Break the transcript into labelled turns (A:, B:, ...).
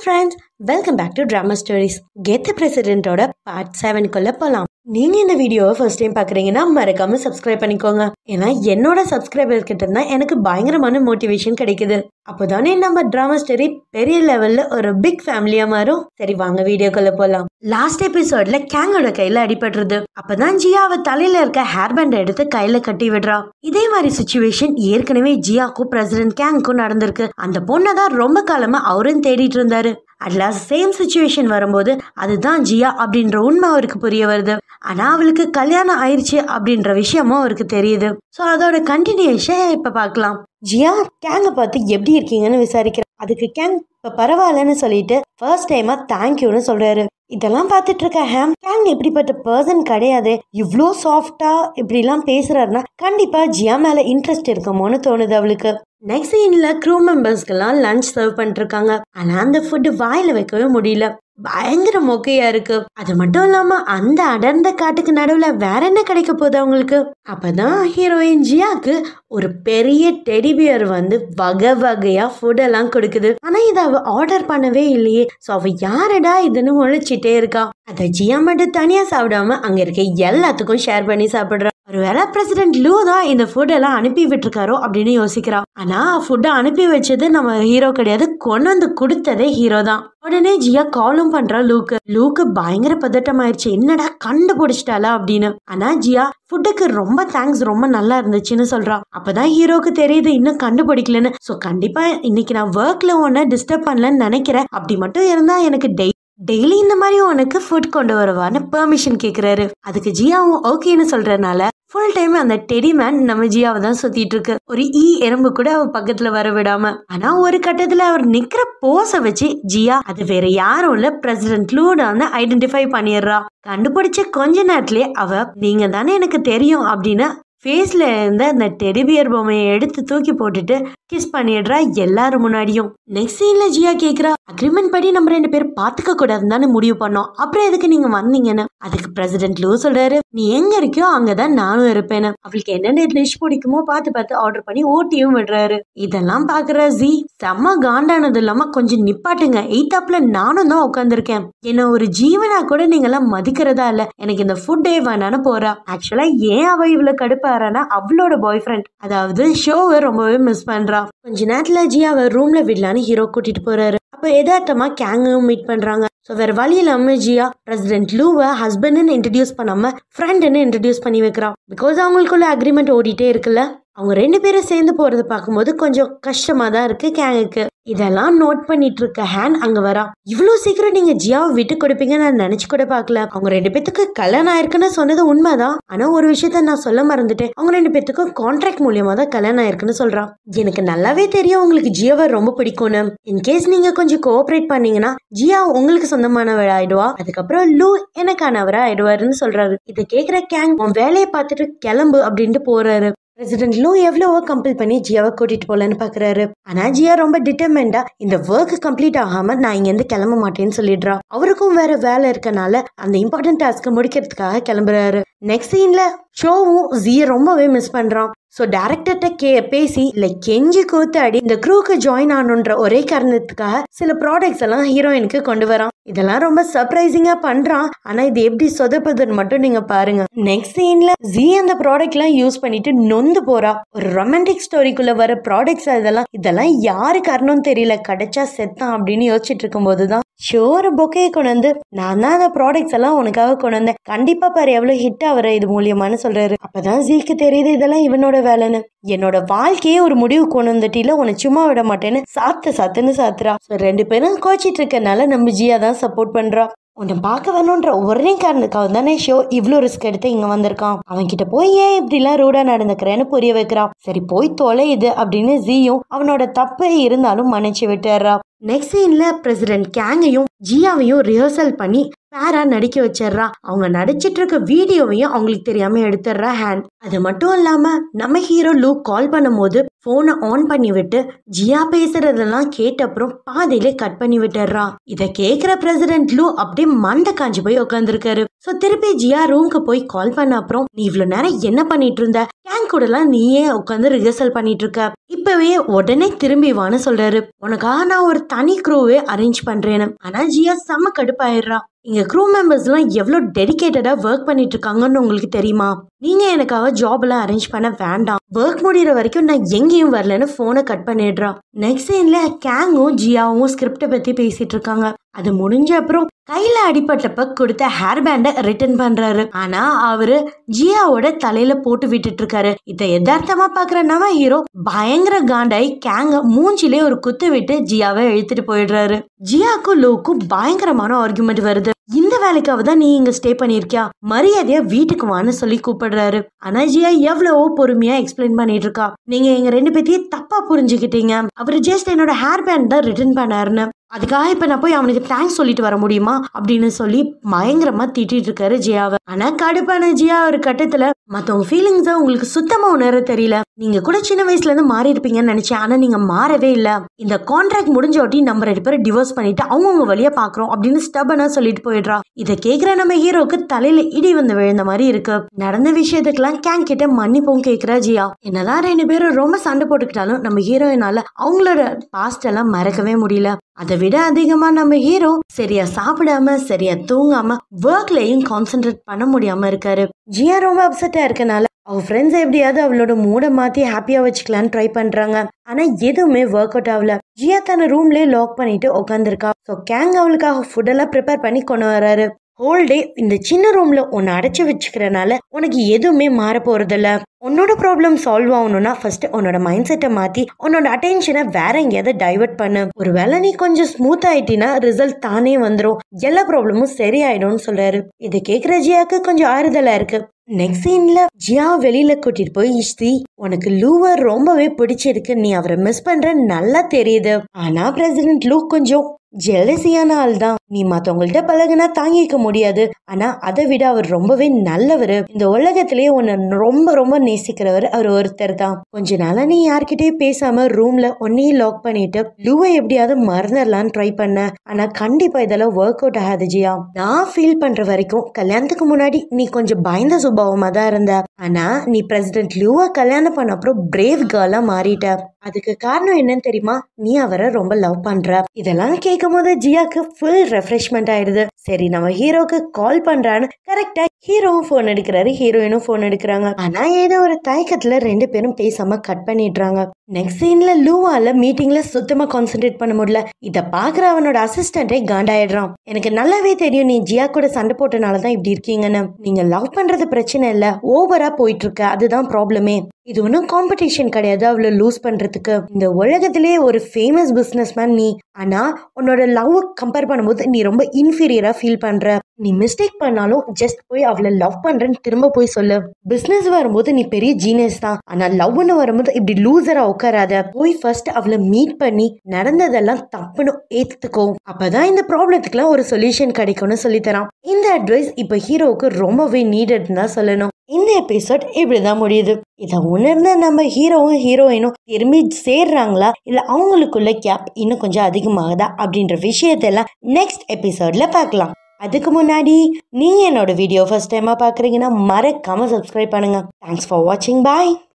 A: friends welcome back to drama stories கெத் பிரசிடென்ட்டோட part செவனுக்குள்ள போகலாம் நீங்க இந்த வீடியோவை ஃபர்ஸ்ட் டைம் பாக்குறீங்கன்னா மறக்காம சப்ஸ்கிரைப் பண்ணிக்கோங்க ஏன்னா என்னோட சப்ஸ்கிரைபர் கிட்ட இருந்தா எனக்கு பயங்கரமான மோட்டிவேஷன் கிடைக்குது அப்போதானே நம்ம ட்ராமா ஸ்டோரி பெரிய லெவல்ல ஒரு பிக் ஃபேமிலியா மாறும் சரி வாங்க வீடியோக்குள்ள போலாம் லாஸ்ட் எபிசோட்ல கேங்கோட கையில அடிபட்டுருது அப்பதான் ஜியா அவ தலையில இருக்க ஹேர் பேண்ட் எடுத்து கையில கட்டி விடுறா இதே மாதிரி சுச்சுவேஷன் ஏற்கனவே ஜியாக்கும் பிரசிடென்ட் கேங்க்கும் நடந்திருக்கு அந்த பொண்ணை தான் ரொம்ப காலமா அவரும் தேடிட்டு இருந்தாரு அட்லாஸ்ட் சேம் சுச்சுவேஷன் வரும்போது அதுதான் ஜியா அப்படின்ற உண்மை அவருக்கு புரிய வருது ஆனா அவளுக்கு கல்யாணம் ஆயிடுச்சு அப்படின்ற விஷயமும் அவருக்கு தெரியுது ஸோ அதோட கண்டினியூஷன் இப்ப பார்க்கலாம் ஜியா கேங்க பார்த்து எப்படி இருக்கீங்கன்னு விசாரிக்கிறேன் அதுக்கு கேங் இப்ப பரவாயில்லன்னு சொல்லிட்டு ஃபர்ஸ்ட் டைமா தேங்க்யூன்னு சொல்றாரு இதெல்லாம் பார்த்துட்டு இருக்க ஹேம் கேங் இப்படிப்பட்ட பர்சன் கிடையாது இவ்வளோ சாஃப்டா இப்படிலாம் பேசுறாருன்னா கண்டிப்பா ஜியா மேல இன்ட்ரெஸ்ட் இருக்குமோன்னு தோணுது அவளுக்கு நெக்ஸ்ட் சீன்ல க்ரூ மெம்பர்ஸ்க்கெல்லாம் லஞ்ச் சர்வ் பண்ணிட்டு இருக்காங்க ஆனா அந்த ஃபுட்டு வாயில வைக்கவே முடியல பயங்கர மொக்கையா இருக்கு அது மட்டும் இல்லாம அந்த அடர்ந்த காட்டுக்கு நடுவுல வேற என்ன கிடைக்க போகுது அவங்களுக்கு அப்பதான் ஹீரோயின் ஜியாக்கு ஒரு பெரிய டெடிபியர் வந்து வகை வகையா ஃபுட் எல்லாம் கொடுக்குது ஆனா இதை அவ ஆர்டர் பண்ணவே இல்லையே ஸோ அவ யாரடா இதுன்னு ஒழிச்சிட்டே இருக்கா அதை ஜியா மட்டும் தனியா சாப்பிடாம அங்க இருக்க எல்லாத்துக்கும் ஷேர் பண்ணி சாப்பிடுறா ஒருவேளை பிரசிடென்ட் லூ தான் இந்த ஃபுட் எல்லாம் அனுப்பி விட்டுருக்காரோ அப்படின்னு யோசிக்கிறா ஆனா ஃபுட்டை அனுப்பி வச்சது நம்ம ஹீரோ கிடையாது கொண்டு வந்து கொடுத்ததே ஹீரோ தான் உடனே ஜியா காலும் பண்றா லூக்கு லூக்கு பயங்கர பதட்டம் ஆயிடுச்சு என்னடா கண்டுபிடிச்சிட்டாளா அப்படின்னு ஆனா ஜியா ஃபுட்டுக்கு ரொம்ப தேங்க்ஸ் ரொம்ப நல்லா இருந்துச்சுன்னு சொல்றா அப்பதான் ஹீரோக்கு தெரியுது இன்னும் கண்டுபிடிக்கலன்னு ஸோ கண்டிப்பா இன்னைக்கு நான் ஒர்க்ல ஒன்ன டிஸ்டர்ப் பண்ணலன்னு நினைக்கிறேன் அப்படி மட்டும் இருந்தா எனக்கு டெய் டெய்லி இந்த மாதிரி உனக்கு ஃபுட் கொண்டு வருவான்னு பெர்மிஷன் கேக்குறாரு அதுக்கு ஜியாவும் ஓகேன்னு சொல்றதுனால ஃபுல் டைம் அந்த டெடி மேன் நம்ம ஜியாவை தான் சுத்திட்டு இருக்கு ஒரு ஈ எறும்பு கூட அவ பக்கத்துல வர விடாம ஆனா ஒரு கட்டத்துல அவர் நிக்கிற போஸ வச்சு ஜியா அது வேற யாரும் இல்ல பிரசிடென்ட் லூடான்னு ஐடென்டிஃபை பண்ணிடுறா கண்டுபிடிச்ச கொஞ்ச நேரத்திலே அவ நீங்க தானே எனக்கு தெரியும் அப்படின்னு ஃபேஸ்ல இருந்த அந்த டெடிபியர் பொம்மையை எடுத்து தூக்கி போட்டுட்டு கிஸ் பண்ணிடுறா எல்லாரும் முன்னாடியும் நெக்ஸ்ட் சீன்ல ஜியா கேக்குறா அக்ரிமெண்ட் படி நம்ம ரெண்டு பேரும் பாத்துக்க கூடாதுன்னு தானே முடிவு பண்ணோம் அப்புறம் எதுக்கு நீங்க வந்தீங்கன்னு அதுக்கு பிரசிடென்ட் லூ சொல்றாரு நீ எங்க இருக்கியோ அங்கதான் நானும் இருப்பேன்னு அவளுக்கு என்னென்ன டிஷ் பிடிக்குமோ பார்த்து பார்த்து ஆர்டர் பண்ணி ஓட்டியும் விடுறாரு இதெல்லாம் பாக்குற ஜி செம்ம காண்டானது இல்லாம கொஞ்சம் நிப்பாட்டுங்க எய்தாப்ல நானும் தான் உட்காந்துருக்கேன் என்ன ஒரு ஜீவனா கூட நீங்க எல்லாம் மதிக்கிறதா இல்ல எனக்கு இந்த ஃபுட்டே வேணான்னு போறா ஆக்சுவலா ஏன் அவ இவ்வளவு கடுப்பாறானா அவளோட பாய் ஃப்ரெண்ட் அதாவது ஷோவை ரொம்பவே மிஸ் பண்றா கொஞ்ச நேரத்துல ஜியாவை ரூம்ல விடலான்னு ஹீரோ கூட்டிட்டு போறாரு அப்போ எதார்த்தமா கேங்கும் மீட் பண்றாங்க ஸோ வேற வழி இல்லாம ஜியா பிரசிடென்ட் லூவை ஹஸ்பண்ட்னு இன்ட்ரடியூஸ் பண்ணாம ஃப்ரெண்டுன்னு இன்ட்ரடியூஸ் பண்ணி வைக்கிறான் பிகாஸ் அவங்களுக்குள்ள அக்ரிமெண்ட் ஓடிட்டே இருக்குல்ல அவங்க ரெண்டு பேரும் சேர்ந்து போறத பார்க்கும்போது கொஞ்சம் கஷ்டமா தான் இருக்கு கேங்குக்கு இதெல்லாம் நோட் பண்ணிட்டு இருக்க ஹேன் அங்க வரா இவ்வளவு சீக்கிரம் நீங்க ஜியாவை விட்டு கொடுப்பீங்கன்னு நான் நினைச்சு கூட பார்க்கல அவங்க ரெண்டு பேத்துக்கு கல்யாணம் ஆயிருக்குன்னு சொன்னது உண்மைதான் ஆனா ஒரு விஷயத்த நான் சொல்ல மறந்துட்டேன் அவங்க ரெண்டு பேத்துக்கும் கான்ட்ராக்ட் மூலியமா தான் கல்யாணம் ஆயிருக்குன்னு சொல்றான் எனக்கு நல்லாவே தெரியும் உங்களுக்கு ஜியாவை ரொம்ப பிடிக்கும்னு இன்கேஸ் நீங்க கொஞ்சம் கோஆபரேட் பண்ணீங்கன்னா ஜியா உங்களுக்கு சொந்தமானவர் ஆயிடுவா அதுக்கப்புறம் லூ எனக்கானவர் ஆயிடுவாருன்னு சொல்றாரு இதை கேக்குற கேங் உன் வேலையை பார்த்துட்டு கிளம்பு அப்படின்ட்டு போறாரு பிரசிடென்ட் லூ எவ்வளவோ கம்பல் பண்ணி ஜியாவை கூட்டிட்டு போலன்னு பாக்குறாரு ஆனா ஜியா ரொம்ப டிட்டர்மெண்டா இந்த ஒர்க் கம்ப்ளீட் ஆகாம நான் இங்க இருந்து கிளம்ப மாட்டேன்னு சொல்லிடுறா அவருக்கும் வேற வேலை இருக்கனால அந்த இம்பார்ட்டன்ட் டாஸ்க்கை முடிக்கிறதுக்காக கிளம்புறாரு நெக்ஸ்ட் சீன்ல ஷோவும் ஜிய ரொம்பவே மிஸ் பண்றான் ஸோ டேரக்டர்கிட்ட கே பேசி இல்லை கெஞ்சி கூத்தாடி இந்த க்ரூக்கு ஜாயின் ஆகணுன்ற ஒரே காரணத்துக்காக சில ப்ராடக்ட்ஸ் எல்லாம் ஹீரோயினுக்கு கொண்டு வரான் இதெல்லாம் ரொம்ப சர்ப்ரைசிங்கா பண்றான் ஆனா இது எப்படி சொதப்புதுன்னு மட்டும் நீங்க பாருங்க நெக்ஸ்ட் சீன்ல ஜி அந்த ப்ராடக்ட் எல்லாம் யூஸ் பண்ணிட்டு நொந்து போறா ஒரு ரொமான்டிக் ஸ்டோரிக்குள்ள வர ப்ராடக்ட்ஸ் இதெல்லாம் இதெல்லாம் யாரு காரணம் தெரியல கிடைச்சா செத்தான் அப்படின்னு யோசிச்சுட்டு இருக்கும்போது தான் ஷோர் பொக்கையை கொண்டு வந்து நான் தான் அந்த ப்ராடக்ட்ஸ் எல்லாம் உனக்காக கொண்டு வந்தேன் கண்டிப்பா பாரு எவ்வளவு ஹிட் ஆகிற இது மூலியமானு சொல்றாரு அப்பதான் ஜீக்கு தெரியுது இதெல்லாம் இவனோட வேலைன்னு என்னோட வாழ்க்கையே ஒரு முடிவு கொண்டு வந்துட்டில உன்னை சும்மா விட மாட்டேன்னு சாத்து சாத்துன்னு சாத்துறா ஸோ ரெண்டு பேரும் கோச்சிட்டு இருக்கனால நம்ம ஜியா தான் சப்போர்ட் பண்றா உன்னை பார்க்க வரணுன்ற ஒரே காரணத்துக்காக தானே ஷோ இவ்வளோ ரிஸ்க் எடுத்து இங்க வந்திருக்கான் அவன் கிட்ட போய் ஏன் இப்படிலாம் ரூடா நடந்துக்கிறேன்னு புரிய வைக்கிறான் சரி போய் தொலை இது அப்படின்னு ஜியும் அவனோட தப்பு இருந்தாலும் மன்னிச்சு விட்டுறா நெக்ஸ்ட் சீன்ல பிரசிடென்ட் கேங்கையும் ஜியாவையும் ரிஹர்சல் பண்ணி பேரா நடிக்க வச்சிடுறா அவங்க நடிச்சிட்டு இருக்க வீடியோவையும் அவங்களுக்கு தெரியாம எடுத்துடுறா ஹேண்ட் அது மட்டும் இல்லாம நம்ம ஹீரோ லூக் கால் பண்ணும்போது போனை ஆன் பண்ணி விட்டு ஜியா பேசுறதெல்லாம் கேட்ட அப்புறம் பாதியிலே கட் பண்ணி விட்டுடுறா இதை கேக்குற பிரசிடென்ட் லூ அப்படியே மண்டை காஞ்சு போய் உட்காந்துருக்காரு ஸோ திருப்பி ஜியா ரூம்க்கு போய் கால் பண்ண அப்புறம் நீ இவ்வளோ நேரம் என்ன பண்ணிட்டு இருந்த கேங் கூடலாம் நீயே உட்காந்து ரிஹர்சல் பண்ணிட்டு இருக்க இப்பவே உடனே திரும்பி வான்னு சொல்றாரு உனக்காக நான் ஒரு தனி க்ரூவே அரேஞ்ச் பண்றேன்னு ஆனா ஜியா செம்ம கடுப்பாயிடுறா இங்க க்ரூ மெம்பர்ஸ்லாம் எவ்வளோ டெடிகேட்டடா ஒர்க் பண்ணிட்டு இருக்காங்கன்னு உங்களுக்கு தெரியுமா நீங்க எனக்காக ஜாப் எல்லாம் அரேஞ்ச் பண்ண வேண்டாம் ஒர்க் முடியிற வரைக்கும் நான் எங்கேயும் வரலன்னு போனை கட் பண்ணிடுறா நெக்ஸ்ட் சீன்ல கேங்கும் ஜியாவும் ஸ்கிரிப்டை பத்தி பேசிட்டு இருக்காங்க அது முடிஞ்ச அப்புறம் கையில அடிபட்டப்ப கொடுத்த ஹேர் பேண்டை ரிட்டர்ன் பண்றாரு ஆனா அவரு ஜியாவோட தலையில போட்டு விட்டுட்டு இருக்காரு இத யதார்த்தமா பாக்குற நம்ம ஹீரோ பயங்கர காண்டாய் கேங்க மூஞ்சிலே ஒரு குத்து விட்டு ஜியாவை இழுத்துட்டு போயிடுறாரு ஜியாக்கும் லோக்கும் பயங்கரமான ஆர்குமெண்ட் வருது இந்த வேலைக்காக தான் நீ இங்க ஸ்டே பண்ணிருக்கியா மரியாதையா வீட்டுக்கு வான்னு சொல்லி கூப்பிடுறாரு ஆனா ஜியா எவ்வளவோ பொறுமையா எக்ஸ்பிளைன் பண்ணிட்டு இருக்கா நீங்க எங்க ரெண்டு பேத்தையும் தப்பா புரிஞ்சுக்கிட்டீங்க அவரு ஜஸ்ட் என்னோட ஹேர் பேண்ட் தான் ரிட்டர்ன் பண்ணாருன்னு அதுக்காக இப்ப நான் போய் அவனுக்கு தேங்க்ஸ் சொல்லிட்டு வர முடியுமா அப்படின்னு சொல்லி பயங்கரமா திட்டிட்டு இருக்காரு ஜியாவை ஆனா கடுப்பான ஜியா ஒரு கட்டத்துல மத்தவங்க ஃபீலிங்ஸ உங்களுக்கு சுத்தமா உணர தெரியல நீங்க கூட சின்ன வயசுல இருந்து மாறி இருப்பீங்கன்னு நினைச்சேன் ஆனா நீங்க மாறவே இல்ல இந்த கான்ட்ராக்ட் முடிஞ்ச ஒட்டி நம்ம ரெண்டு பேரும் டிவோர்ஸ் பண்ணிட்டு அவங்கவுங்க வழியா பாக்குறோம் அப்படின்னு ஸ்டபனா சொல்லிட்டு போயிடுறா இதை கேக்குற நம்ம ஹீரோக்கு தலையில இடி வந்து விழுந்த மாதிரி இருக்கு நடந்த விஷயத்துக்கெல்லாம் கேங் கிட்ட மன்னிப்பும் கேக்குறா ஜியா என்னதான் ரெண்டு பேரும் ரொம்ப சண்டை போட்டுக்கிட்டாலும் நம்ம ஹீரோயினால அவங்களோட பாஸ்ட் எல்லாம் மறக்கவே முடியல அதை விட அதிகமா நம்ம ஹீரோ சரியா சாப்பிடாம சரியா தூங்காம ஒர்க்லயும் கான்சென்ட்ரேட் பண்ண முடியாம இருக்காரு ஜியா ரொம்ப அப்செட்டா இருக்கனால அவ ஃப்ரெண்ட்ஸ் எப்படியாவது அவளோட மூடை மாத்தி ஹாப்பியா வச்சுக்கலான்னு ட்ரை பண்றாங்க ஆனா எதுவுமே ஒர்க் அவுட் ஆகல ஜியா தன்னை ரூம்லயே லாக் பண்ணிட்டு உட்காந்துருக்கா ஸோ கேங் அவளுக்காக ஃபுட் எல்லாம் ப்ரிப்பேர் பண்ணி கொண்டு வராரு ஹோல் டே இந்த சின்ன ரூம்ல உன்னை அடைச்சு வச்சுக்கிறனால உனக்கு எதுவுமே மாற போறதில்ல உன்னோட ப்ராப்ளம் சால்வ் ஆகணும்னா ஃபர்ஸ்ட் உன்னோட மைண்ட் செட்டை மாத்தி உன்னோட அட்டென்ஷனை வேற எங்கேயாவது டைவர்ட் பண்ணு ஒருவேளை நீ கொஞ்சம் ஸ்மூத் ஆயிட்டினா ரிசல்ட் தானே வந்துடும் எல்லா ப்ராப்ளமும் சரியாயிடும்னு சொல்றாரு இதை கேட்குற ஜியாக்கு கொஞ்சம் ஆறுதலா இருக்கு நெக்ஸ்ட் சீன்ல ஜியா வெளியில கூட்டிட்டு போய் இஷ்டி உனக்கு லூவர் ரொம்பவே பிடிச்சிருக்கு நீ அவரை மிஸ் பண்ற நல்லா தெரியுது ஆனா பிரசிடென்ட் லூ கொஞ்சம் ஜெலசியான ஆள் தான் நீ மத்தவங்கள்ட்ட பழகுனா தாங்கிக்க முடியாது ஆனா அதை விட அவர் ரொம்பவே நல்லவர் இந்த உலகத்திலேயே உன்னை ரொம்ப ரொம்ப நேசிக்கிறவர் அவர் ஒருத்தர் தான் கொஞ்ச நாளா நீ யார்கிட்டயும் பேசாம ரூம்ல ஒன்னையும் லாக் பண்ணிட்டு லூவை எப்படியாவது மறந்துடலான்னு ட்ரை பண்ண ஆனா கண்டிப்பா இதெல்லாம் ஒர்க் அவுட் ஆகாது ஜியா நான் ஃபீல் பண்ற வரைக்கும் கல்யாணத்துக்கு முன்னாடி நீ கொஞ்சம் பயந்த சுபாவமா தான் இருந்த ஆனா நீ பிரசிடென்ட் லூவை கல்யாணம் பண்ண அப்புறம் பிரேவ் கேர்லா மாறிட்ட அதுக்கு காரணம் என்னன்னு தெரியுமா நீ அவரை ரொம்ப லவ் பண்ற இதெல்லாம் கேட்கும் போது ஜியாக்கு ஃபுல் ரெஃப்ரெஷ்மெண்ட் ஆயிடுது சரி நம்ம ஹீரோக்கு கால் பண்றான்னு கரெக்டா ஹீரோவும் ஃபோன் எடுக்கிறாரு ஹீரோயினும் ஃபோன் எடுக்கிறாங்க ஆனா ஏதோ ஒரு தயக்கத்துல ரெண்டு பேரும் பேசாம கட் பண்ணிடுறாங்க நெக்ஸ்ட் சீன்ல லூவால மீட்டிங்ல சுத்தமா கான்சென்ட்ரேட் பண்ண முடியல இத பாக்குற அவனோட அசிஸ்டன்டே காண்டாயிடுறான் எனக்கு நல்லாவே தெரியும் நீ ஜியா கூட சண்டை போட்டனால தான் இப்படி இருக்கீங்கன்னு நீங்க லவ் பண்றது பிரச்சனை இல்ல ஓவரா போயிட்டு இருக்க அதுதான் ப்ராப்ளமே இது ஒன்றும் காம்படிஷன் கிடையாது அவளை லூஸ் பண்றதுக்கு இந்த உலகத்திலே ஒரு ஃபேமஸ் பிஸ்னஸ் மேன் நீ ஆனா உன்னோட லவ் கம்பேர் பண்ணும்போது நீ ரொம்ப இன்ஃபீரியரா ஃபீல் பண்ற நீ மிஸ்டேக் பண்ணாலும் ஜஸ்ட் போய் அவளை லவ் பண்றேன்னு திரும்ப போய் சொல்லு பிசினஸ் வரும்போது நீ பெரிய ஜீனியஸ் தான் ஆனா லவ்னு வரும்போது இப்படி லூசரா உட்காராத போய் ஃபர்ஸ்ட் அவளை மீட் பண்ணி நடந்ததெல்லாம் தப்புன்னு ஏத்துக்கோ அப்பதான் இந்த ப்ராப்ளத்துக்குலாம் ஒரு சொல்யூஷன் கிடைக்கும்னு சொல்லித்தரான் இந்த அட்வைஸ் இப்ப ஹீரோவுக்கு ரொம்பவே நீடட்னு தான் சொல்லணும் இந்த எபிசோட் இப்படிதான் முடியுது இதை உணர்ந்த நம்ம ஹீரோவும் ஹீரோயினும் திரும்பி சேர்றாங்களா இல்ல அவங்களுக்குள்ள கேப் இன்னும் கொஞ்சம் அதிகமாகுதா அப்படின்ற விஷயத்தெல்லாம் நெக்ஸ்ட் எபிசோட்ல பார்க்கலாம் அதுக்கு முன்னாடி நீங்க என்னோட வீடியோ ஃபர்ஸ்ட் டைமா பாக்குறீங்கன்னா மறக்காம சப்ஸ்கிரைப் பண்ணுங்க தேங்க்ஸ் ஃபார் வாட்சிங் பாய்